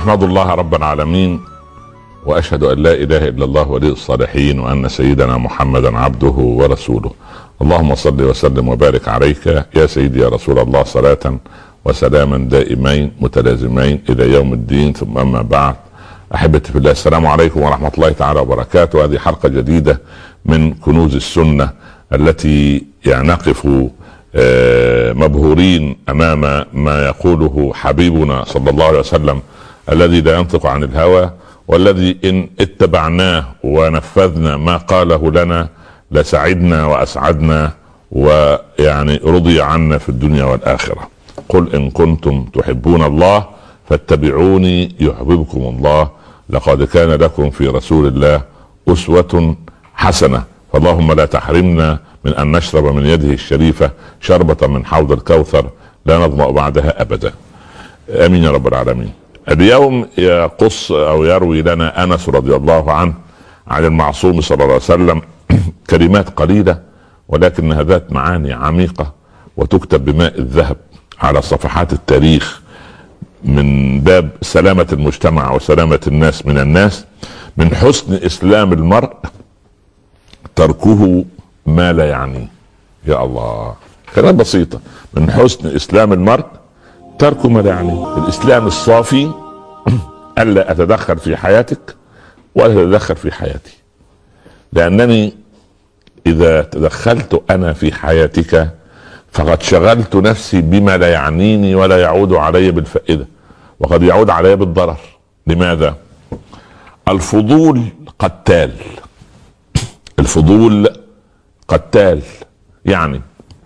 احمد الله رب العالمين واشهد ان لا اله الا الله ولي الصالحين وان سيدنا محمدا عبده ورسوله اللهم صل وسلم وبارك عليك يا سيدي يا رسول الله صلاه وسلاما دائمين متلازمين الى يوم الدين ثم اما بعد احبتي في الله السلام عليكم ورحمه الله تعالى وبركاته هذه حلقه جديده من كنوز السنه التي نقف آه، مبهورين امام ما يقوله حبيبنا صلى الله عليه وسلم الذي لا ينطق عن الهوى والذي ان اتبعناه ونفذنا ما قاله لنا لسعدنا واسعدنا ويعني رضي عنا في الدنيا والاخره قل ان كنتم تحبون الله فاتبعوني يحببكم الله لقد كان لكم في رسول الله اسوه حسنه فاللهم لا تحرمنا من ان نشرب من يده الشريفه شربه من حوض الكوثر لا نظما بعدها ابدا امين يا رب العالمين اليوم يقص او يروي لنا انس رضي الله عنه عن المعصوم صلى الله عليه وسلم كلمات قليله ولكنها ذات معاني عميقه وتكتب بماء الذهب على صفحات التاريخ من باب سلامه المجتمع وسلامه الناس من الناس من حسن اسلام المرء تركه ما لا يعنيه يا الله كلام بسيطة من حسن إسلام المرء ترك ما لا يعنيه الإسلام الصافي ألا أتدخل في حياتك ولا تتدخل في حياتي لأنني إذا تدخلت أنا في حياتك فقد شغلت نفسي بما لا يعنيني ولا يعود علي بالفائدة وقد يعود علي بالضرر لماذا؟ الفضول قتال الفضول قتال يعني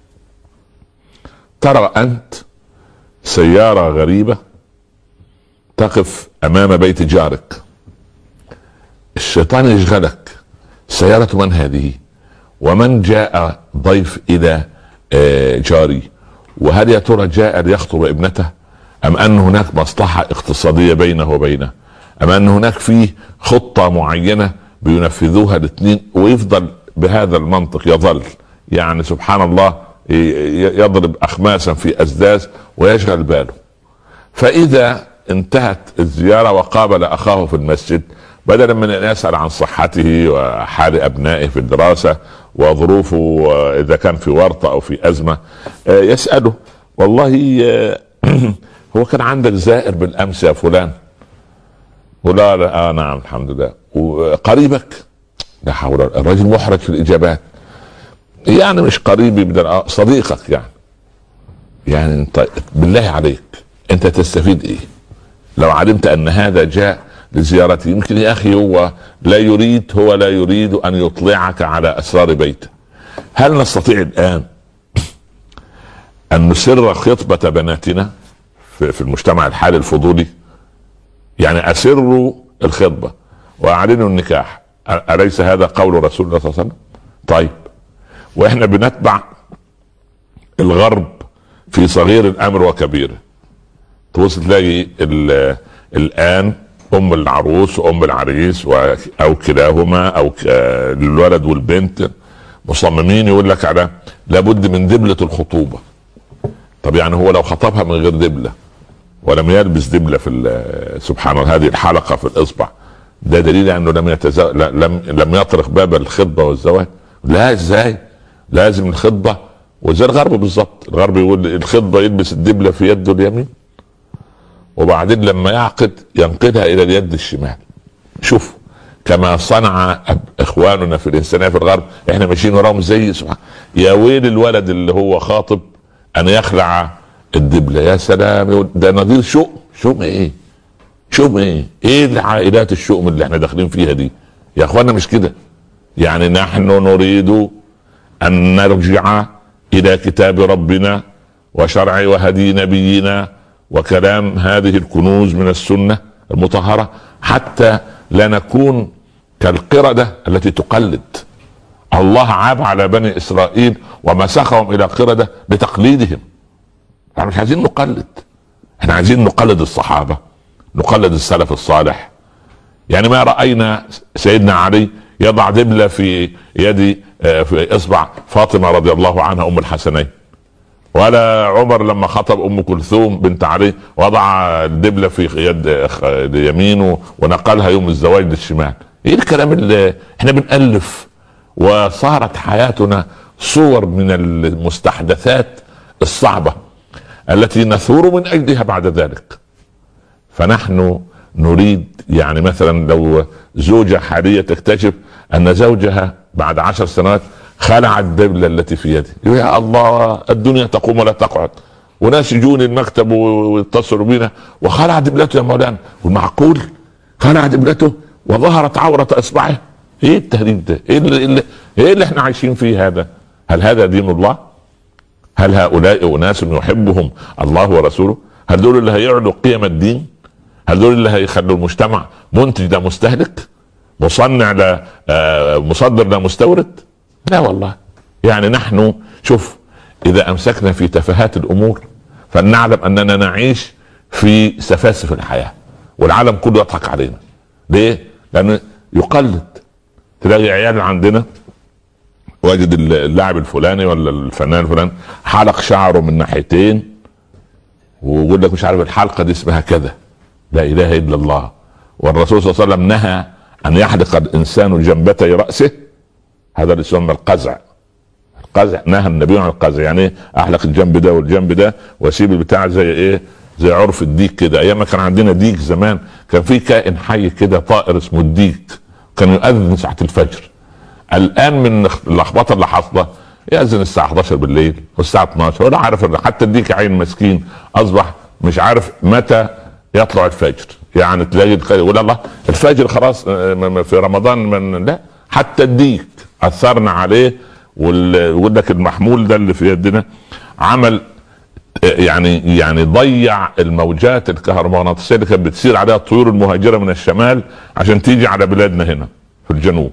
ترى انت سياره غريبه تقف امام بيت جارك الشيطان يشغلك سياره من هذه ومن جاء ضيف الى آه، جاري وهل يا ترى جاء ليخطب ابنته ام ان هناك مصلحه اقتصاديه بينه وبينه ام ان هناك فيه خطه معينه بينفذوها الاثنين ويفضل بهذا المنطق يظل يعني سبحان الله يضرب اخماسا في ازداز ويشغل باله فاذا انتهت الزياره وقابل اخاه في المسجد بدلا من ان يسال عن صحته وحال ابنائه في الدراسه وظروفه اذا كان في ورطه او في ازمه يساله والله هو كان عندك زائر بالامس يا فلان ولا لا آه نعم الحمد لله وقريبك لا حول الرجل محرج في الاجابات يعني مش قريبي بدل آه، صديقك يعني يعني انت بالله عليك انت تستفيد ايه لو علمت ان هذا جاء لزيارتي يمكن يا اخي هو لا يريد هو لا يريد ان يطلعك على اسرار بيته هل نستطيع الان ان نسر خطبه بناتنا في المجتمع الحالي الفضولي يعني اسروا الخطبه واعلنوا النكاح اليس هذا قول رسول الله صلى الله عليه وسلم طيب واحنا بنتبع الغرب في صغير الامر وكبيره تبص تلاقي الان ام العروس وام العريس او كلاهما او الولد والبنت مصممين يقول لك على لابد من دبله الخطوبه طب يعني هو لو خطبها من غير دبله ولم يلبس دبله في سبحان الله هذه الحلقه في الاصبع ده دليل انه لم يتزو... لم لم يطرق باب الخطبه والزواج لا ازاي لازم الخطبه وزي الغرب بالظبط الغرب يقول الخطبه يلبس الدبله في يده اليمين وبعدين لما يعقد ينقلها الى اليد الشمال شوف كما صنع اخواننا في الانسانيه في الغرب احنا ماشيين وراهم زي سبحان يا ويل الولد اللي هو خاطب ان يخلع الدبله يا سلام ده نظير شؤم شؤم ايه شؤم ايه ايه العائلات الشؤم اللي احنا داخلين فيها دي يا اخوانا مش كده يعني نحن نريد ان نرجع الى كتاب ربنا وشرع وهدي نبينا وكلام هذه الكنوز من السنه المطهره حتى لا نكون كالقرده التي تقلد الله عاب على بني اسرائيل ومسخهم الى قرده لتقليدهم احنا مش عايزين نقلد احنا عايزين نقلد الصحابه نقلد السلف الصالح يعني ما راينا سيدنا علي يضع دبله في يد آه، في اصبع فاطمه رضي الله عنها ام الحسنين ولا عمر لما خطب ام كلثوم بنت علي وضع الدبله في يد يمينه ونقلها يوم الزواج للشمال ايه الكلام اللي احنا بنالف وصارت حياتنا صور من المستحدثات الصعبه التي نثور من اجلها بعد ذلك فنحن نريد يعني مثلا لو زوجة حالية تكتشف أن زوجها بعد عشر سنوات خلع الدبلة التي في يده يا الله الدنيا تقوم ولا تقعد وناس يجون المكتب ويتصلوا بنا وخلع دبلته يا مولانا والمعقول خلع دبلته وظهرت عورة اصبعه ايه التهديد ده؟ ايه اللي, ايه اللي احنا عايشين فيه هذا؟ هل هذا دين الله؟ هل هؤلاء اناس يحبهم الله ورسوله؟ هل دول اللي هيعلوا قيم الدين؟ هل دول اللي هيخلوا المجتمع منتج لا مستهلك؟ مصنع لا آه، مصدر لا مستورد؟ لا والله يعني نحن شوف اذا امسكنا في تفاهات الامور فلنعلم اننا نعيش في سفاسف الحياه والعالم كله يضحك علينا ليه؟ لانه يقلد تلاقي عيال عندنا واجد اللاعب الفلاني ولا الفنان الفلاني حلق شعره من ناحيتين ويقول لك مش عارف الحلقه دي اسمها كذا لا اله الا الله والرسول صلى الله عليه وسلم نهى ان يحلق الانسان جنبتي راسه هذا اللي يسمى القزع القزع نهى النبي عن القزع يعني ايه احلق الجنب ده والجنب ده واسيب البتاع زي ايه زي عرف الديك كده ايام ما كان عندنا ديك زمان كان في كائن حي كده طائر اسمه الديك كان يؤذن ساعه الفجر الان من اللخبطه اللي حاصله يأذن الساعة 11 بالليل والساعة 12 ولا عارف حتى الديك عين مسكين أصبح مش عارف متى يطلع الفجر يعني تلاقي يقول الله الفجر خلاص في رمضان من لا حتى الديك اثرنا عليه ويقول لك المحمول ده اللي في يدنا عمل يعني يعني ضيع الموجات الكهرومغناطيسيه اللي كانت بتسير عليها الطيور المهاجره من الشمال عشان تيجي على بلادنا هنا في الجنوب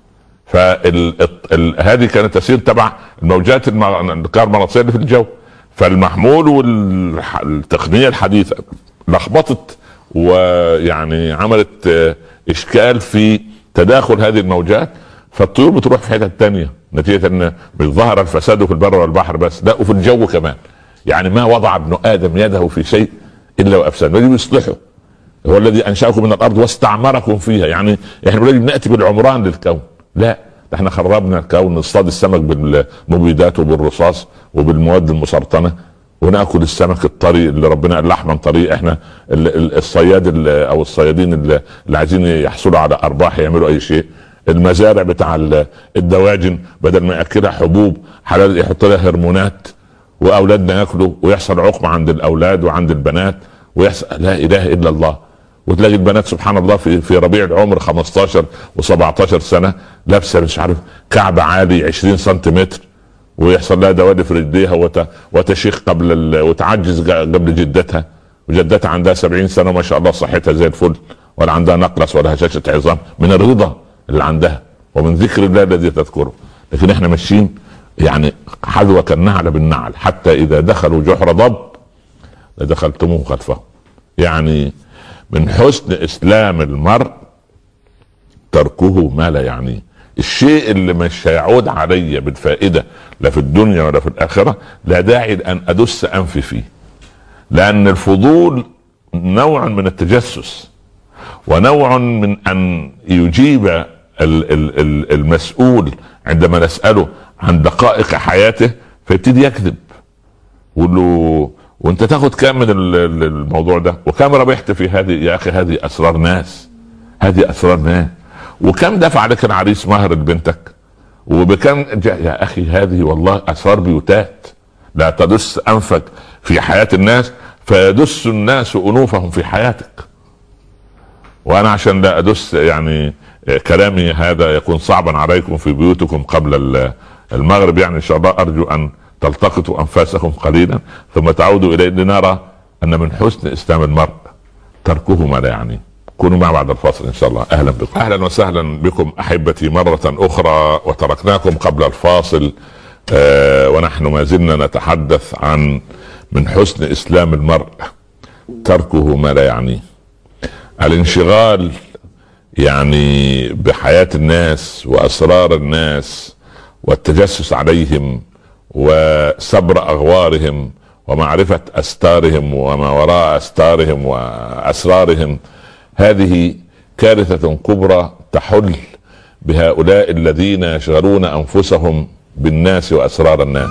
فهذه كانت تسير تبع الموجات الكهرومغناطيسيه اللي في الجو فالمحمول والتقنيه الحديثه لخبطت ويعني عملت اشكال في تداخل هذه الموجات فالطيور بتروح في حتت تانية نتيجة ان مش ظهر الفساد في البر والبحر بس لا وفي الجو كمان يعني ما وضع ابن ادم يده في شيء الا وافسد يجب يصلحه هو الذي انشاكم من الارض واستعمركم فيها يعني احنا يجب ناتي بالعمران للكون لا احنا خربنا الكون نصطاد السمك بالمبيدات وبالرصاص وبالمواد المسرطنه وناكل السمك الطري اللي ربنا قال لحما طري احنا الصياد او الصيادين اللي عايزين يحصلوا على ارباح يعملوا اي شيء المزارع بتاع الدواجن بدل ما ياكلها حبوب حلال يحط لها هرمونات واولادنا ياكلوا ويحصل عقم عند الاولاد وعند البنات ويحصل لا اله الا الله وتلاقي البنات سبحان الله في في ربيع العمر 15 و17 سنه لابسه مش عارف كعب عالي 20 سنتيمتر ويحصل لها دوالي في رجليها وتشيخ قبل وتعجز قبل جدتها وجدتها عندها 70 سنه وما شاء الله صحتها زي الفل ولا عندها نقرس ولا هشاشه عظام من الرضا اللي عندها ومن ذكر الله الذي تذكره لكن احنا ماشيين يعني حذو كالنعل بالنعل حتى اذا دخلوا جحر ضب لدخلتموه خلفه يعني من حسن اسلام المرء تركه ما لا يعنيه الشيء اللي مش هيعود علي بالفائدة لا في الدنيا ولا في الآخرة لا داعي أن أدس أنفي فيه لأن الفضول نوع من التجسس ونوع من أن يجيب المسؤول عندما نسأله عن دقائق حياته فيبتدي يكذب يقول له وانت تاخد كام من الموضوع ده وكم ربحت في هذه يا اخي هذه اسرار ناس هذه اسرار ناس وكم دفع لك العريس مهر لبنتك وبكم يا اخي هذه والله اسرار بيوتات لا تدس انفك في حياه الناس فيدس الناس انوفهم في حياتك وانا عشان لا ادس يعني كلامي هذا يكون صعبا عليكم في بيوتكم قبل المغرب يعني ان شاء الله ارجو ان تلتقطوا انفاسكم قليلا ثم تعودوا اليه لنرى ان من حسن اسلام المرء تركه ما لا يعنيه كونوا معنا بعد الفاصل ان شاء الله اهلا بكم اهلا وسهلا بكم احبتي مره اخرى وتركناكم قبل الفاصل آه ونحن ما زلنا نتحدث عن من حسن اسلام المرء تركه ما لا يعنيه الانشغال يعني بحياه الناس واسرار الناس والتجسس عليهم وسبر اغوارهم ومعرفه استارهم وما وراء استارهم واسرارهم هذه كارثه كبرى تحل بهؤلاء الذين يشغلون انفسهم بالناس واسرار الناس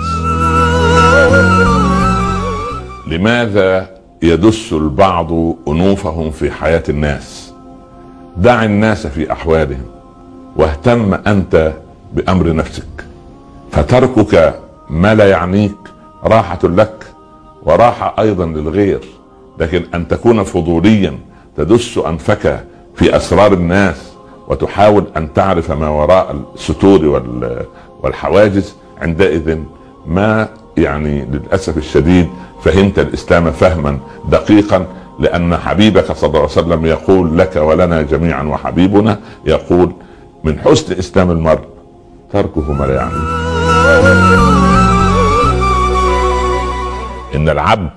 لماذا يدس البعض انوفهم في حياه الناس دع الناس في احوالهم واهتم انت بامر نفسك فتركك ما لا يعنيك راحه لك وراحه ايضا للغير لكن ان تكون فضوليا تدس انفك في اسرار الناس وتحاول ان تعرف ما وراء الستور والحواجز عندئذ ما يعني للاسف الشديد فهمت الاسلام فهما دقيقا لان حبيبك صلى الله عليه وسلم يقول لك ولنا جميعا وحبيبنا يقول من حسن اسلام المرء تركه ما لا يعنيه ان العبد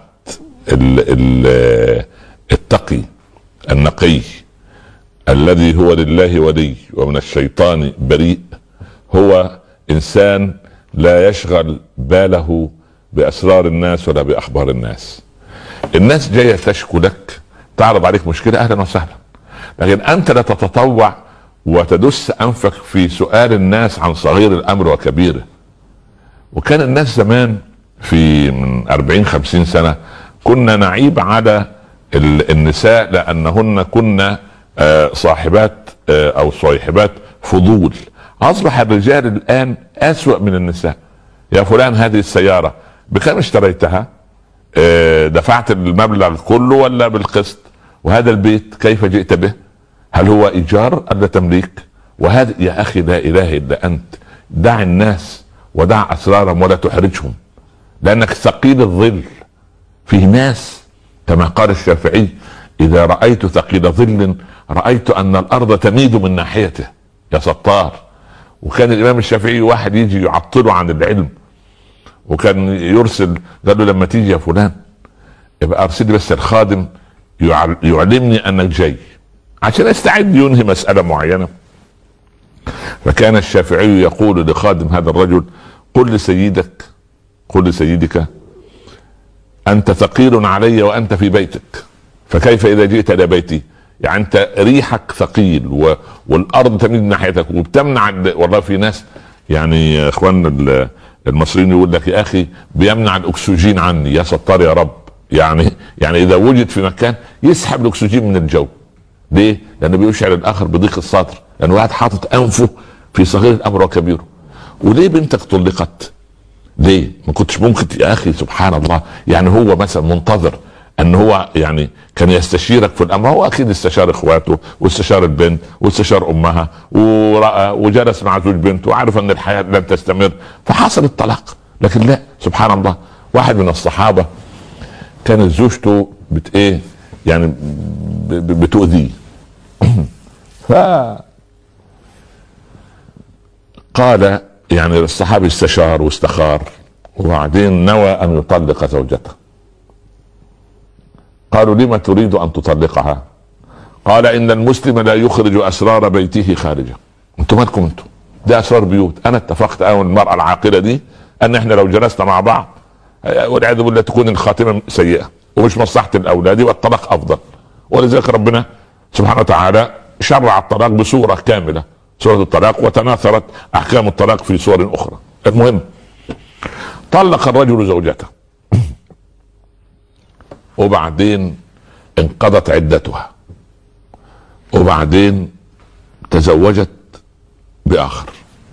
التقي النقي الذي هو لله ولي ومن الشيطان بريء هو انسان لا يشغل باله باسرار الناس ولا باخبار الناس الناس جايه تشكو لك تعرض عليك مشكله اهلا وسهلا لكن انت لا تتطوع وتدس انفك في سؤال الناس عن صغير الامر وكبيره وكان الناس زمان في من 40 50 سنه كنا نعيب على النساء لانهن كنا آه، صاحبات آه، او صاحبات فضول اصبح الرجال الان اسوا من النساء يا فلان هذه السياره بكم اشتريتها آه، دفعت المبلغ كله ولا بالقسط وهذا البيت كيف جئت به هل هو ايجار ام تمليك وهذا يا اخي لا اله الا انت دع الناس ودع اسرارهم ولا تحرجهم لانك ثقيل الظل في ناس كما قال الشافعي اذا رايت ثقيل ظل رايت ان الارض تميد من ناحيته يا ستار وكان الامام الشافعي واحد يجي يعطله عن العلم وكان يرسل قال له لما تيجي يا فلان يبقى ارسل لي بس الخادم يعلمني انك جاي عشان يستعد ينهي مساله معينه فكان الشافعي يقول لخادم هذا الرجل قل لسيدك قل لسيدك انت ثقيل علي وانت في بيتك فكيف اذا جئت الى بيتي يعني انت ريحك ثقيل و... والارض تميل ناحيتك وبتمنع والله في ناس يعني اخواننا المصريين يقول لك يا اخي بيمنع الاكسجين عني يا ستار يا رب يعني يعني اذا وجد في مكان يسحب الاكسجين من الجو ليه؟ لانه بيشعر الاخر بضيق الصدر لانه واحد حاطط انفه في صغير الامر وكبيره وليه بنتك طلقت؟ ليه؟ ما كنتش ممكن يا اخي سبحان الله يعني هو مثلا منتظر ان هو يعني كان يستشيرك في الامر هو اكيد استشار اخواته واستشار البنت واستشار امها ورأى وجلس مع زوج بنته وعرف ان الحياه لن تستمر فحصل الطلاق لكن لا سبحان الله واحد من الصحابه كانت زوجته بت ايه يعني بتؤذيه ف قال يعني الصحابي استشار واستخار وبعدين نوى ان يطلق زوجته قالوا لما تريد ان تطلقها قال ان المسلم لا يخرج اسرار بيته خارجه انتم مالكم انتم دي اسرار بيوت انا اتفقت انا والمراه العاقله دي ان احنا لو جلسنا مع بعض والعياذ بالله تكون الخاتمه سيئه ومش مصلحه الاولاد والطلاق افضل ولذلك ربنا سبحانه وتعالى شرع الطلاق بصوره كامله سوره الطلاق وتناثرت احكام الطلاق في صور اخرى المهم طلق الرجل زوجته وبعدين انقضت عدتها وبعدين تزوجت باخر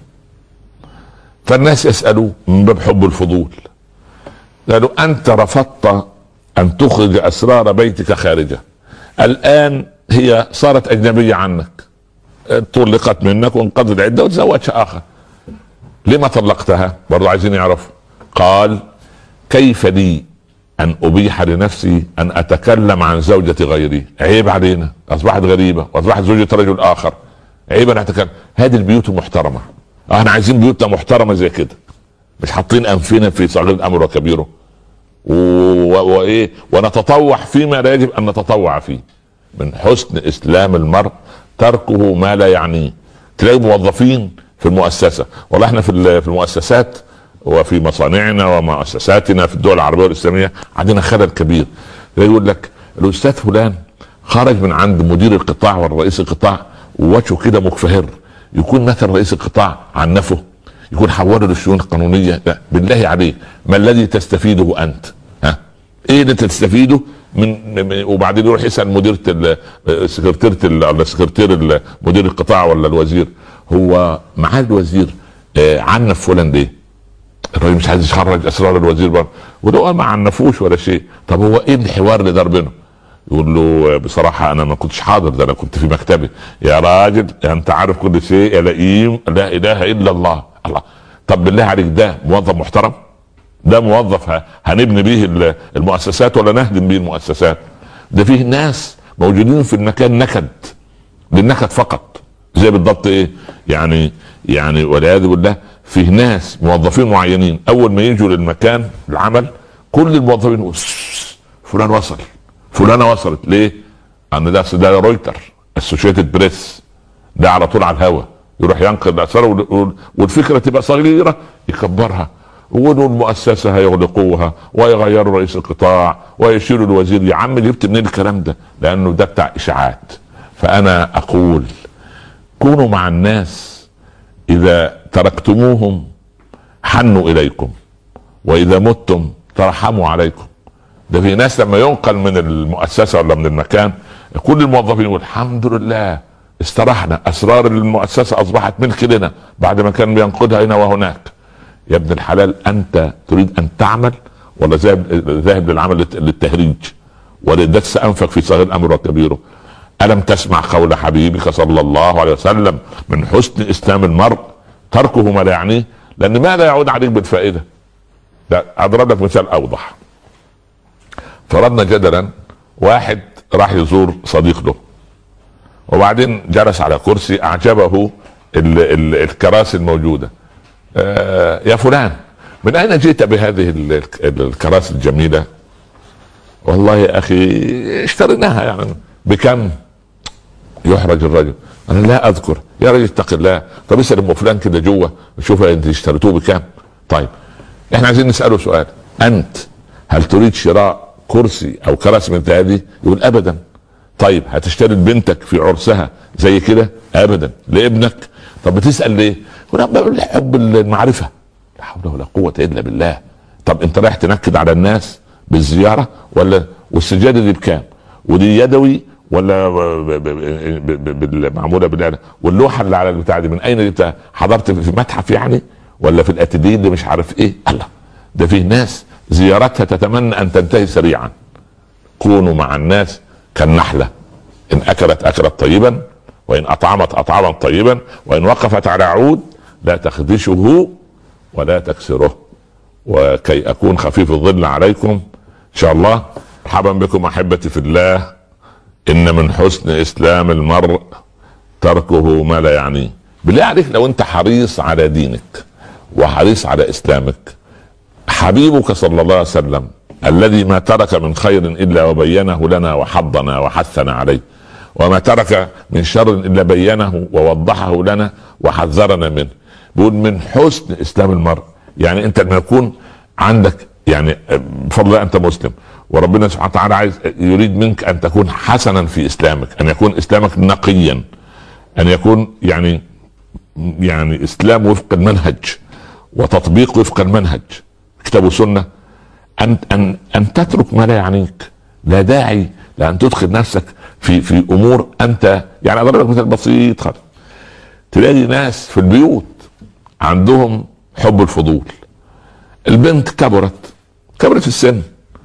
فالناس يسالوه من باب حب الفضول قالوا انت رفضت ان تخرج اسرار بيتك خارجه الان هي صارت اجنبيه عنك طلقت منك وانقضت العده وتزوجت اخر لما طلقتها برضو عايزين يعرفوا قال كيف لي ان ابيح لنفسي ان اتكلم عن زوجة غيري عيب علينا اصبحت غريبة واصبحت زوجة رجل اخر عيب ان اتكلم هذه البيوت محترمة احنا عايزين بيوتنا محترمة زي كده مش حاطين انفنا في صغير الامر وكبيره وايه ونتطوع فيما لا يجب ان نتطوع فيه من حسن اسلام المرء تركه ما لا يعنيه تلاقي موظفين في المؤسسه والله احنا في المؤسسات وفي مصانعنا ومؤسساتنا في الدول العربيه والاسلاميه عندنا خلل كبير يقول لك الاستاذ فلان خرج من عند مدير القطاع والرئيس القطاع ووجهه كده مكفهر يكون مثلا رئيس القطاع عنفه يكون حوله للشؤون القانونيه لا بالله عليك ما الذي تستفيده انت ها ايه اللي تستفيده من وبعدين يروح يسال مديره سكرتيره ولا سكرتير مدير القطاع ولا الوزير هو معاه الوزير آه، عنف فلان ليه؟ الراجل مش عايز يخرج اسرار الوزير بره وده ما عنفوش ولا شيء طب هو ايه الحوار اللي دار بينهم؟ يقول له بصراحة أنا ما كنتش حاضر ده أنا كنت في مكتبي يا راجل أنت عارف كل شيء يا لئيم لا إله إلا الله الله طب بالله عليك ده موظف محترم ده موظف هنبني به المؤسسات ولا نهدم به المؤسسات ده فيه ناس موجودين في المكان نكد للنكد فقط زي بالضبط ايه يعني يعني والعياذ بالله فيه ناس موظفين معينين اول ما يجوا للمكان العمل كل الموظفين فلان وصل فلانه وصلت ليه؟ ان ده ده رويتر اسوشيتد بريس ده على طول على الهوا يروح ينقل الاثار والفكره تبقى صغيره يكبرها ويقولوا المؤسسه هيغلقوها ويغيروا رئيس القطاع ويشيلوا الوزير يا عم جبت منين الكلام ده؟ لانه ده بتاع اشاعات فانا اقول كونوا مع الناس اذا تركتموهم حنوا اليكم واذا متم ترحموا عليكم ده في ناس لما ينقل من المؤسسه ولا من المكان كل الموظفين يقول الحمد لله استرحنا اسرار المؤسسه اصبحت ملك لنا بعد ما كان بينقذها هنا وهناك يا ابن الحلال انت تريد ان تعمل ولا ذاهب ذاهب للعمل للتهريج ولدس انفك في صغير الامر وكبيره الم تسمع قول حبيبك صلى الله عليه وسلم من حسن اسلام المرء تركه ما لا يعنيه لان ماذا يعود عليك بالفائده ده اضرب لك مثال اوضح فرضنا جدلا واحد راح يزور صديق له وبعدين جلس على كرسي اعجبه ال ال الكراسي الموجوده آه يا فلان من اين جئت بهذه الكراسي الجميله والله يا اخي اشتريناها يعني بكم يحرج الرجل انا لا اذكر يا رجل اتق الله طب اسال ام فلان كده جوه شوف انت اشتريتوه بكم طيب احنا عايزين نساله سؤال انت هل تريد شراء كرسي او كراسي من هذه يقول ابدا طيب هتشتري لبنتك في عرسها زي كده ابدا لابنك طب بتسال ليه يقول حب المعرفه لا حول ولا قوه الا بالله طب انت رايح تنكد على الناس بالزياره ولا والسجاده دي بكام ودي يدوي ولا معموله بالآلة واللوحه اللي على البتاع دي من اين جبتها حضرت في متحف يعني ولا في الاتيليه اللي مش عارف ايه الله ده فيه ناس زيارتها تتمنى ان تنتهي سريعا كونوا مع الناس كالنحله ان اكلت اكلت طيبا وان اطعمت اطعما طيبا وان وقفت على عود لا تخدشه ولا تكسره وكي اكون خفيف الظل عليكم ان شاء الله مرحبا بكم احبتي في الله ان من حسن اسلام المرء تركه ما لا يعنيه بالله عليك لو انت حريص على دينك وحريص على اسلامك حبيبك صلى الله عليه وسلم الذي ما ترك من خير الا وبينه لنا وحضنا وحثنا عليه وما ترك من شر الا بينه ووضحه لنا وحذرنا منه بيقول من حسن اسلام المرء يعني انت لما يكون عندك يعني بفضل الله انت مسلم وربنا سبحانه وتعالى عايز يريد منك ان تكون حسنا في اسلامك ان يكون اسلامك نقيا ان يكون يعني يعني اسلام وفق المنهج وتطبيق وفق المنهج كتاب وسنه ان ان ان تترك ما لا يعنيك لا داعي لان تدخل نفسك في في امور انت يعني اضرب لك مثال بسيط خالص تلاقي ناس في البيوت عندهم حب الفضول البنت كبرت كبرت في السن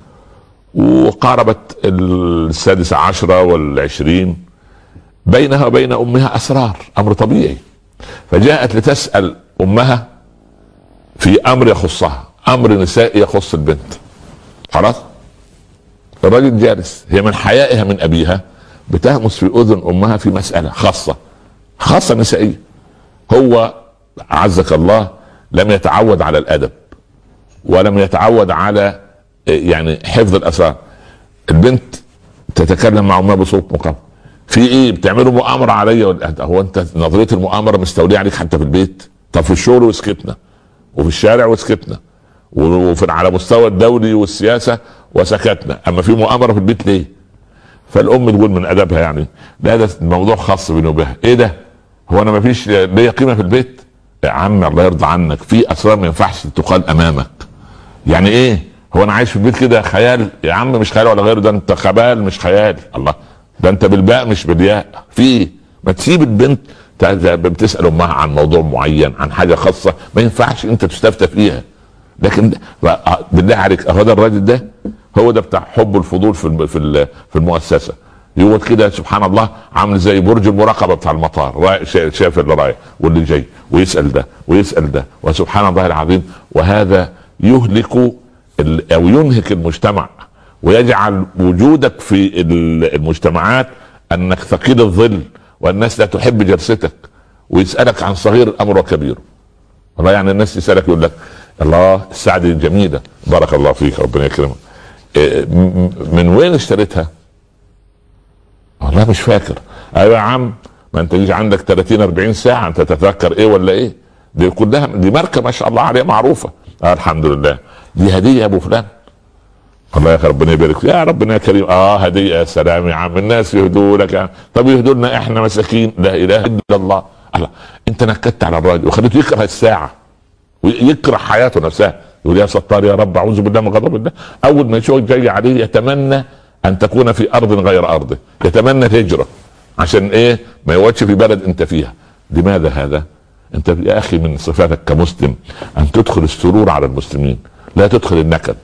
وقاربت السادسة عشرة والعشرين بينها وبين أمها أسرار أمر طبيعي فجاءت لتسأل أمها في أمر يخصها امر نسائي يخص البنت خلاص الراجل جالس هي من حيائها من ابيها بتهمس في اذن امها في مساله خاصه خاصه نسائيه هو عزك الله لم يتعود على الادب ولم يتعود على يعني حفظ الاسرار البنت تتكلم مع امها بصوت مقام في ايه بتعملوا مؤامره عليا هو انت نظريه المؤامره مستوليه عليك حتى في البيت طب في الشغل وسكتنا وفي الشارع وسكتنا وفي على مستوى الدولي والسياسه وسكتنا اما في مؤامره في البيت ليه؟ فالام تقول من ادبها يعني لا ده الموضوع خاص بيني وبها ايه ده؟ هو انا ما فيش ليا قيمه في البيت؟ يا عم الله يرضى عنك في اسرار ما ينفعش تقال امامك يعني ايه؟ هو انا عايش في البيت كده خيال يا عم مش خيال ولا غيره ده انت خبال مش خيال الله ده انت بالباء مش بالياء في ايه؟ ما تسيب البنت بتسال امها عن موضوع معين عن حاجه خاصه ما ينفعش انت تستفتى فيها لكن بالله عليك هو ده الراجل ده هو ده بتاع حب الفضول في في المؤسسه يقول كده سبحان الله عامل زي برج المراقبه بتاع المطار شايف اللي رايح واللي جاي ويسال ده ويسال ده وسبحان الله العظيم وهذا يهلك او ينهك المجتمع ويجعل وجودك في المجتمعات انك ثقيل الظل والناس لا تحب جلستك ويسالك عن صغير الامر وكبيره والله يعني الناس يسالك يقول لك الله الساعه دي جميله بارك الله فيك ربنا يكرمك إيه، من وين اشتريتها؟ والله مش فاكر ايوه يا عم ما انت يجي عندك 30 40 ساعه انت تتذكر ايه ولا ايه؟ دي كلها دي ماركه ما شاء الله عليها معروفه آه الحمد لله دي هديه يا ابو فلان الله يا اخي ربنا يبارك يا ربنا يا كريم اه هديه يا سلام يا عم الناس يهدوا لك طب يهدوا لنا احنا مساكين لا اله الا الله الله انت نكدت على الراجل وخليته يكره الساعه ويكره حياته نفسها يقول يا ستار يا رب اعوذ بالله من غضب الله اول ما يشوف جاي عليه يتمنى ان تكون في ارض غير ارضه يتمنى الهجره عشان ايه ما يقعدش في بلد انت فيها لماذا هذا انت يا اخي من صفاتك كمسلم ان تدخل السرور على المسلمين لا تدخل النكد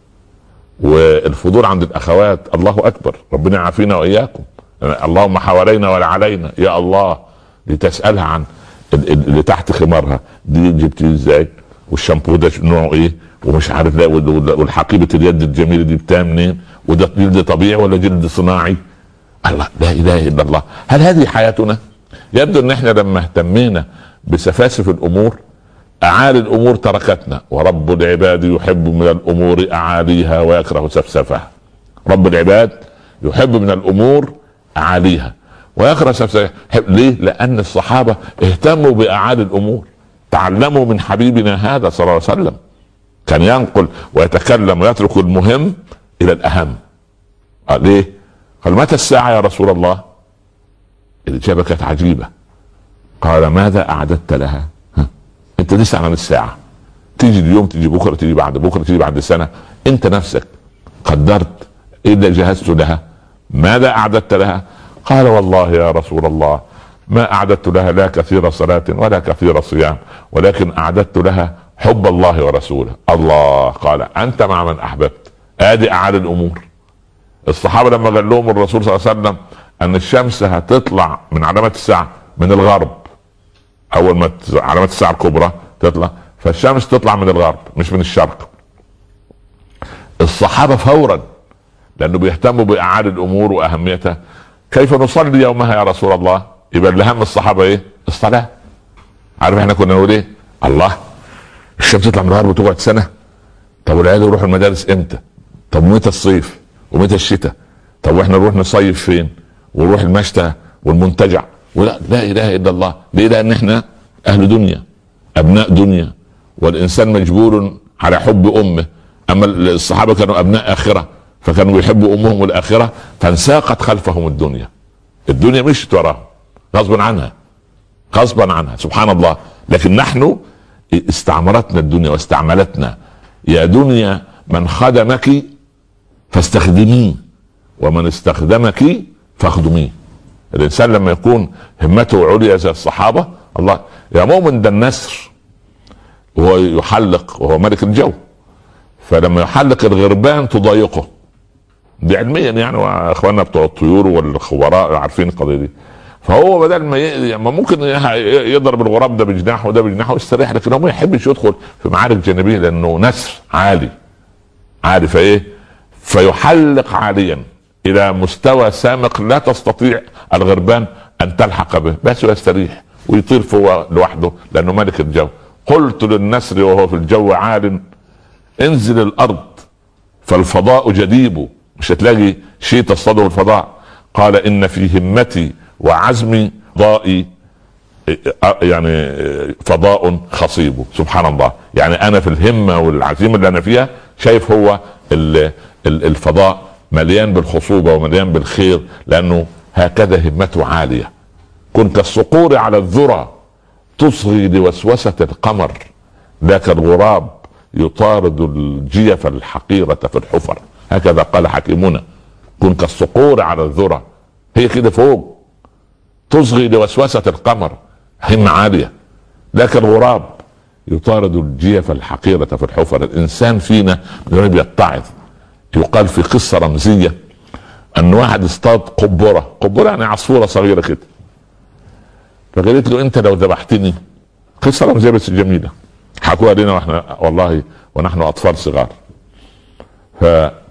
والفضول عند الاخوات الله اكبر ربنا يعافينا واياكم اللهم حوالينا ولا علينا يا الله لتسالها عن اللي تحت خمارها دي جبتيه ازاي والشامبو ده نوعه ايه ومش عارف لا والحقيبه اليد الجميله دي بتاع منين وده جلد طبيعي ولا جلد صناعي الله لا اله الا الله هل هذه حياتنا يبدو ان احنا لما اهتمينا بسفاسف الامور اعالي الامور تركتنا ورب العباد يحب من الامور اعاليها ويكره سفسفها رب العباد يحب من الامور اعاليها ويكره سفسفها ليه لان الصحابه اهتموا باعالي الامور تعلموا من حبيبنا هذا صلى الله عليه وسلم كان ينقل ويتكلم ويترك المهم الى الاهم قال ليه قال متى الساعه يا رسول الله الاجابه كانت عجيبه قال ماذا اعددت لها انت تسال عن الساعه تيجي اليوم تيجي بكره تيجي بعد بكره تيجي بعد سنه انت نفسك قدرت ايه اللي جهزت لها ماذا اعددت لها قال والله يا رسول الله ما اعددت لها لا كثير صلاه ولا كثير صيام ولكن اعددت لها حب الله ورسوله الله قال انت مع من احببت ادي اعالي الامور الصحابه لما قال لهم الرسول صلى الله عليه وسلم ان الشمس هتطلع من علامات الساعه من الغرب اول ما علامات الساعه الكبرى تطلع فالشمس تطلع من الغرب مش من الشرق الصحابه فورا لانه بيهتموا باعالي الامور واهميتها كيف نصلي يومها يا رسول الله يبقى اللي هم الصحابه ايه الصلاه عارف احنا كنا نقول ايه الله الشمس تطلع من الغرب وتقعد سنه طب والعيال يروحوا المدارس امتى طب ومتى الصيف ومتى الشتاء طب واحنا نروح نصيف فين ونروح المشتى والمنتجع ولا لا اله الا الله ليه لان احنا اهل دنيا ابناء دنيا والانسان مجبور على حب امه اما الصحابه كانوا ابناء اخره فكانوا يحبوا امهم والاخره فانساقت خلفهم الدنيا الدنيا مشت وراهم غصبا عنها غصبا عنها سبحان الله لكن نحن استعمرتنا الدنيا واستعملتنا يا دنيا من خدمك فاستخدميه ومن استخدمك فاخدميه الانسان لما يكون همته عليا زي الصحابه الله يا مؤمن ده النسر وهو يحلق وهو ملك الجو فلما يحلق الغربان تضايقه دي علميا يعني واخواننا بتوع الطيور والخبراء عارفين القضيه دي فهو بدل ما ي... ما ممكن يضرب الغراب ده بجناحه وده بجناحه ويستريح لكن هو ما يحبش يدخل في معارك جانبيه لانه نسر عالي عالي فايه فيحلق عاليا الى مستوى سامق لا تستطيع الغربان ان تلحق به بس يستريح ويطير فوق لوحده لانه ملك الجو قلت للنسر وهو في الجو عال انزل الارض فالفضاء جديب مش هتلاقي شيء تصطدم الفضاء قال ان في همتي وعزمي ضائي يعني فضاء خصيب سبحان الله يعني انا في الهمه والعزيمه اللي انا فيها شايف هو الفضاء مليان بالخصوبه ومليان بالخير لانه هكذا همته عاليه كن كالصقور على الذرى تصغي لوسوسه القمر ذاك الغراب يطارد الجيف الحقيرة في الحفر هكذا قال حكيمنا كن كالصقور على الذرة هي كده فوق تصغي لوسوسة القمر همة عالية لكن الغراب يطارد الجيف الحقيرة في الحفر الإنسان فينا يريد يتعظ يقال في قصة رمزية أن واحد اصطاد قبرة قبرة يعني عصفورة صغيرة كده فقالت له أنت لو ذبحتني قصة رمزية بس جميلة حكوها لنا واحنا والله ونحن اطفال صغار ف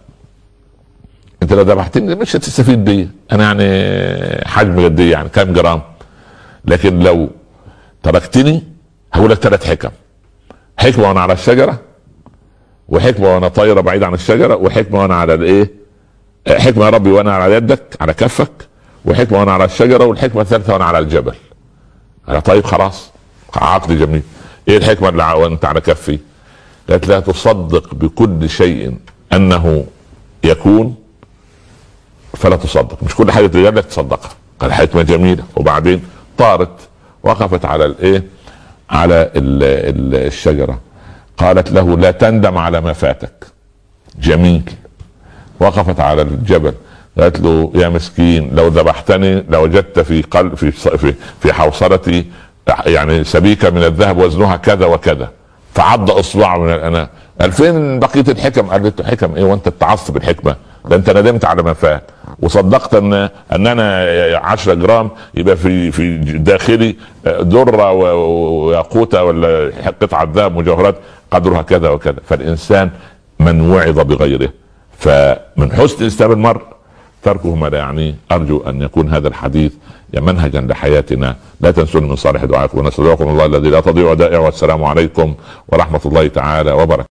انت لو ذبحتني مش هتستفيد بي انا يعني حجم قد يعني كم جرام لكن لو تركتني هقول لك ثلاث حكم حكمه وانا على الشجره وحكمه وانا طايره بعيد عن الشجره وحكمه وانا على الايه حكمه يا ربي وانا على يدك على كفك وحكمه وانا على الشجره والحكمه الثالثه وانا على الجبل انا طيب خلاص عقد جميل ايه الحكمه اللي وانت على كفي قالت لا تصدق بكل شيء انه يكون فلا تصدق مش كل حاجه تقول لك تصدقها قال حكمه جميله وبعدين طارت وقفت على الايه على ال ال الشجره قالت له لا تندم على ما فاتك جميل وقفت على الجبل قالت له يا مسكين لو ذبحتني لوجدت في قلب في في, في حوصلتي يعني سبيكه من الذهب وزنها كذا وكذا فعض اصبعه من الاناء قال فين بقيه الحكم؟ قال له حكم ايه وانت اتعظت بالحكمه؟ ده انت ندمت على ما فات وصدقت ان ان انا 10 جرام يبقى في في داخلي ذره وياقوته ولا قطعه ذهب مجوهرات قدرها كذا وكذا فالانسان من وعظ بغيره فمن حسن اسلام المرء تركه ما لا يعنيه ارجو ان يكون هذا الحديث منهجا لحياتنا لا تنسوني من صالح دعائكم ونستودعكم الله الذي لا تضيع ودائعه والسلام عليكم ورحمه الله تعالى وبركاته